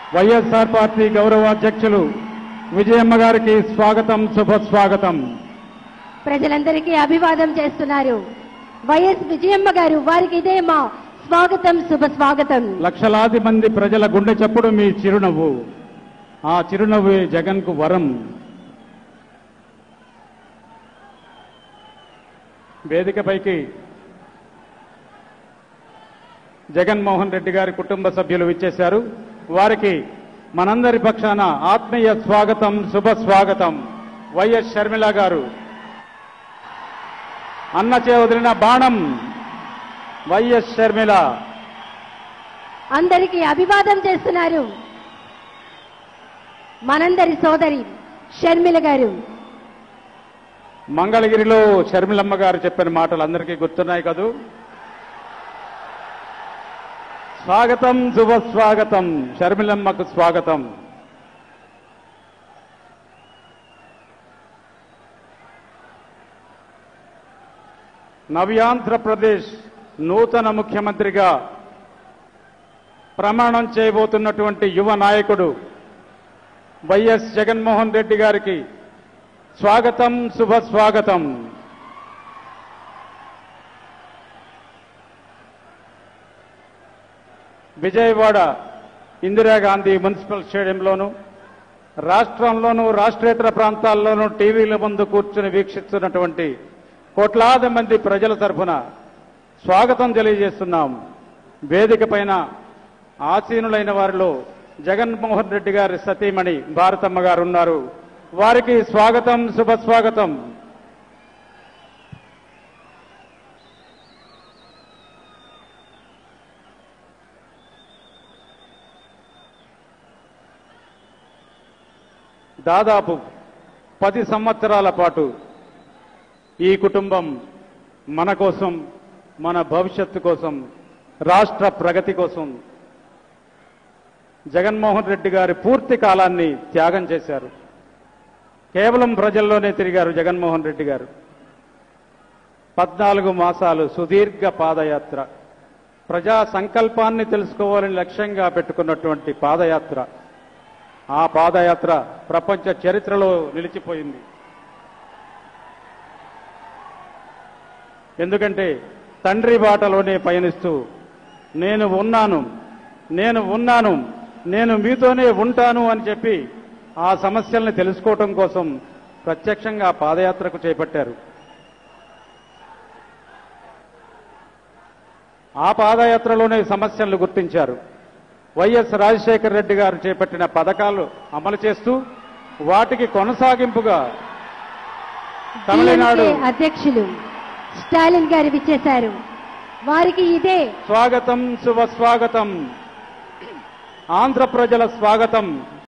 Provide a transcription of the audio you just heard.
YSR party గౌరవ అధ్యక్షులు విజయమ్మ గారికి స్వాగతం శుభ స్వాగతం ప్రజలందరికీ అభివాదం చేస్తున్నారు వైఎస్ విజయమ్మ గారు వారికి ఇదే మా స్వాగతం శుభ స్వాగతం లక్షలాది మంది ప్రజల గుండె చప్పుడు మీ చిరునవ్వు ఆ చిరునవ్వు జగన్కు వరం వేదికపైకి జగన్మోహన్ రెడ్డి గారి కుటుంబ సభ్యులు విచ్చేశారు వారికి మనందరి పక్షాన ఆత్మీయ స్వాగతం శుభ స్వాగతం వైఎస్ షర్మిల గారు అన్న చేవదిలిన బాణం వైఎస్ షర్మిల అందరికీ అభివాదం చేస్తున్నారు మనందరి సోదరి షర్మిల గారు మంగళగిరిలో షర్మిలమ్మ గారు చెప్పిన మాటలు అందరికీ గుర్తున్నాయి కదూ స్వాగతం శుభ స్వాగతం షర్మిలమ్మకు స్వాగతం నవ్యాంధ్రప్రదేశ్ నూతన ముఖ్యమంత్రిగా ప్రమాణం చేయబోతున్నటువంటి యువ నాయకుడు వైఎస్ జగన్మోహన్ రెడ్డి గారికి స్వాగతం శుభ స్వాగతం విజయవాడ ఇందిరాగాంధీ మున్సిపల్ స్టేడియంలోను రాష్ట్రంలోనూ రాష్ట్రేతర ప్రాంతాల్లోనూ టీవీల ముందు కూర్చుని వీక్షిస్తున్నటువంటి కోట్లాది మంది ప్రజల తరఫున స్వాగతం తెలియజేస్తున్నాం వేదిక పైన ఆసీనులైన వారిలో జగన్మోహన్ రెడ్డి గారి సతీమణి భారతమ్మ గారు ఉన్నారు వారికి స్వాగతం శుభ స్వాగతం దాదాపు పది సంవత్సరాల పాటు ఈ కుటుంబం మన కోసం మన భవిష్యత్తు కోసం రాష్ట్ర ప్రగతి కోసం జగన్మోహన్ రెడ్డి గారి పూర్తి కాలాన్ని త్యాగం చేశారు కేవలం ప్రజల్లోనే తిరిగారు జగన్మోహన్ రెడ్డి గారు పద్నాలుగు మాసాలు సుదీర్ఘ పాదయాత్ర ప్రజా సంకల్పాన్ని తెలుసుకోవాలని లక్ష్యంగా పెట్టుకున్నటువంటి పాదయాత్ర ఆ పాదయాత్ర ప్రపంచ చరిత్రలో నిలిచిపోయింది ఎందుకంటే తండ్రి బాటలోనే పయనిస్తూ నేను ఉన్నాను నేను ఉన్నాను నేను మీతోనే ఉంటాను అని చెప్పి ఆ సమస్యల్ని తెలుసుకోవటం కోసం ప్రత్యక్షంగా పాదయాత్రకు చేపట్టారు ఆ పాదయాత్రలోనే సమస్యలను గుర్తించారు వైఎస్ రాజశేఖర రెడ్డి గారు చేపట్టిన పథకాలు అమలు చేస్తూ వాటికి కొనసాగింపుగా తమిళనాడు DMK అధ్యక్షులు స్టాలిన్ గారు విచ్చేశారు వారికి ఇదే స్వాగతం శుభ స్వాగతం ఆంధ్ర ప్రజల స్వాగతం